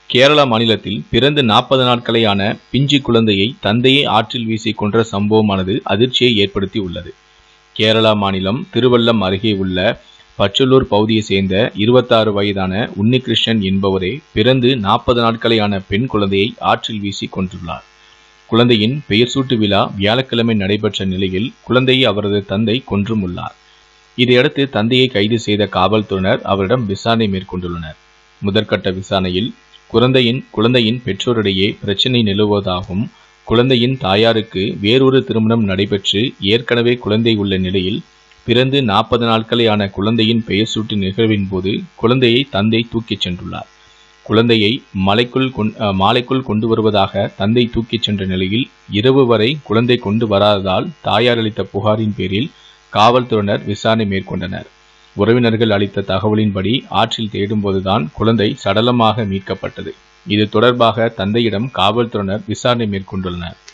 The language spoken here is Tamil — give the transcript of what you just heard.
கேரளா மாநிலத்தில் பிறந்து நாற்பது நாட்களேயான பிஞ்சு குழந்தையை தந்தையை ஆற்றில் வீசி கொன்ற சம்பவமானது அதிர்ச்சியை ஏற்படுத்தி உள்ளது கேரளா மாநிலம் திருவல்லம் அருகே உள்ள பச்சலூர் பகுதியை சேர்ந்த இருபத்தாறு வயதான உன்னிகிருஷ்ணன் என்பவரே பிறந்து நாற்பது நாட்களேயான பெண் குழந்தையை ஆற்றில் வீசி கொன்றுள்ளார் குழந்தையின் பெயர் சூட்டு விழா வியாழக்கிழமை நடைபெற்ற நிலையில் குழந்தையை அவரது தந்தை கொன்றும் உள்ளார் இதையடுத்து தந்தையை கைது செய்த காவல்துறையினர் அவரிடம் விசாரணை மேற்கொண்டுள்ளனர் முதற்கட்ட விசாரணையில் குழந்தையின் குழந்தையின் பெற்றோரிடையே பிரச்சினை நிலவுவதாகவும் குழந்தையின் தாயாருக்கு வேறொரு திருமணம் நடைபெற்று ஏற்கனவே குழந்தை உள்ள நிலையில் பிறந்து நாற்பது நாட்களேயான குழந்தையின் பெயர் சூட்டு நிகழ்வின் போது குழந்தையை தந்தை தூக்கிச் சென்றுள்ளார் குழந்தையை மலைக்குள் கொண் அஹ், மாலைக்குள் கொண்டு வருவதாக தந்தை தூக்கிச் சென்ற நிலையில் இரவு வரை குழந்தை கொண்டு வராததால் தாயார் அளித்த புகாரின் பேரில் காவல்துறையினர் விசாரணை மேற்கொண்டனர் உறவினர்கள் அளித்த தகவலின்படி ஆற்றில் தேடும்போதுதான் குழந்தை சடலமாக மீட்கப்பட்டது இது தொடர்பாக தந்தையிடம் காவல்துறையினர் விசாரணை மேற்கொண்டுள்ளனர்